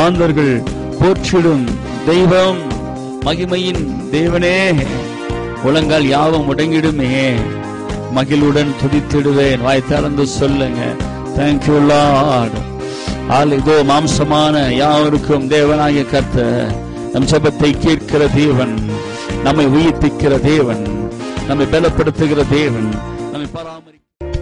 மாந்தர்கள் போற்றிடும் தெய்வம் மகிமையின் தேவனே உலகால் யாவும் முடங்கிடுமே மகிழுடன் துதித்திடுவேன் வாய் திறந்து சொல்லுங்க தேங்க்யூ லார்ட் ஆள் இதோ மாம்சமான யாவருக்கும் தேவனாகிய கர்த்தர் நம் ஜெபத்தை கேட்கிற தேவன் நம்மை உயிர்ப்பிக்கிற தேவன் நம்மை பலப்படுத்துகிற தேவன் நம்மை பராமரி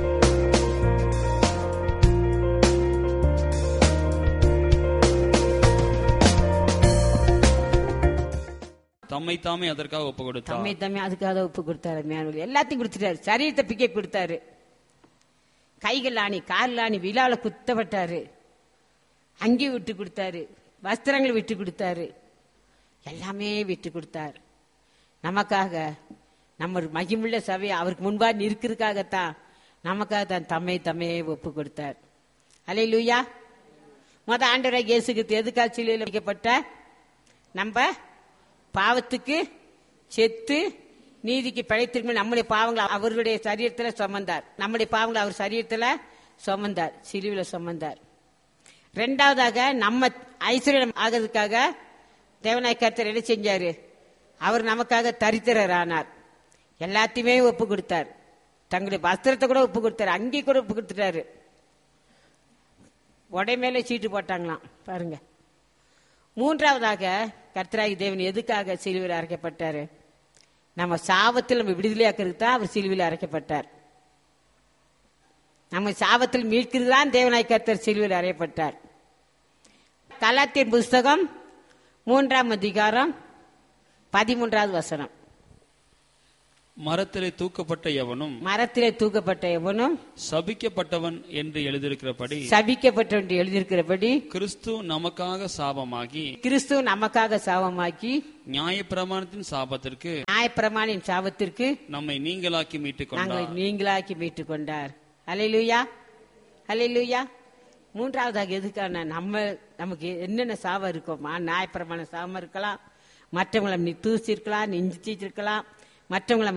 தம்மை தாமே அதற்காக ஒப்பு கொடுத்தார் தம்மை தம்மை அதுக்காக ஒப்பு கொடுத்தாரு மேனுவல் எல்லாத்தையும் கொடுத்துட்டாரு சரீரத்தை பிக்கை கொடுத்தாரு கைகள் ஆணி கால் ஆணி விழால குத்தப்பட்டாரு அங்கி விட்டு கொடுத்தாரு வஸ்திரங்கள் விட்டு கொடுத்தாரு எல்லாமே விட்டு கொடுத்தார் நமக்காக நம்ம மகிமுள்ள சபை அவருக்கு முன்பா நிற்கிறதுக்காகத்தான் நமக்காக தான் தம்மை தம்மையே ஒப்பு கொடுத்தார் அலை லூயா மொத ஆண்டவரை இயேசுக்கு எதுக்காக சிலுவையில் வைக்கப்பட்ட நம்ம பாவத்துக்கு செத்து நீதிக்கு பிழைத்திருக்கும் நம்முடைய பாவங்களை அவருடைய சரீரத்தில் சுமந்தார் நம்முடைய பாவங்களை அவர் சரீரத்தில் சுமந்தார் சிலுவையில் சுமந்தார் ரெண்டாவதாக நம்ம ஐஸ்வர்யம் ஆகிறதுக்காக தேவநாய் கர்த்தர் என்ன செஞ்சாரு அவர் நமக்காக தரித்திரர் ஆனார் எல்லாத்தையுமே ஒப்பு கொடுத்தார் தங்களுடைய வஸ்திரத்தை கூட ஒப்பு கொடுத்தாரு அங்கேயும் கூட ஒப்பு கொடுத்துட்டாரு உடை மேலே சீட்டு போட்டாங்களாம் பாருங்க மூன்றாவதாக கர்த்தராகி தேவன் எதுக்காக சிலுவையில் அரைக்கப்பட்டாரு நம்ம சாபத்தில் நம்ம விடுதலையாக்கிறதுக்கு தான் அவர் சிலுவையில் அரைக்கப்பட்டார் நம்ம சாபத்தில் மீட்கிறது தான் தேவனாய் கர்த்தர் சிலுவையில் அறையப்பட்டார் கலாத்தியன் புஸ்தகம் மூன்றாம் அதிகாரம் பதிமூன்றாவது வசனம் மரத்திலே தூக்கப்பட்ட எவனும் மரத்திலே தூக்கப்பட்ட எவனும் சபிக்கப்பட்டவன் என்று எழுதியிருக்கிறபடி சபிக்கப்பட்ட என்று எழுதியிருக்கிறபடி கிறிஸ்து நமக்காக சாபமாகி கிறிஸ்து நமக்காக சாபமாக்கி நியாயப்பிரமாணத்தின் சாபத்திற்கு நியாயப்பிரமாணின் சாபத்திற்கு நம்மை நீங்களாக்கி மீட்டுக் நாங்கள் கொண்டார் நீங்களாக்கி மீட்டுக் கொண்டார் அலையிலுயா அலையிலுயா மூன்றாவதாக எதுக்கான நம்ம நமக்கு என்னென்ன சாபம் இருக்குமா நியாயப்பிரமாண சாபம் இருக்கலாம் மற்றவங்களை நீ தூசி இருக்கலாம் நெஞ்சு இருக்கலாம் மற்றவங்களை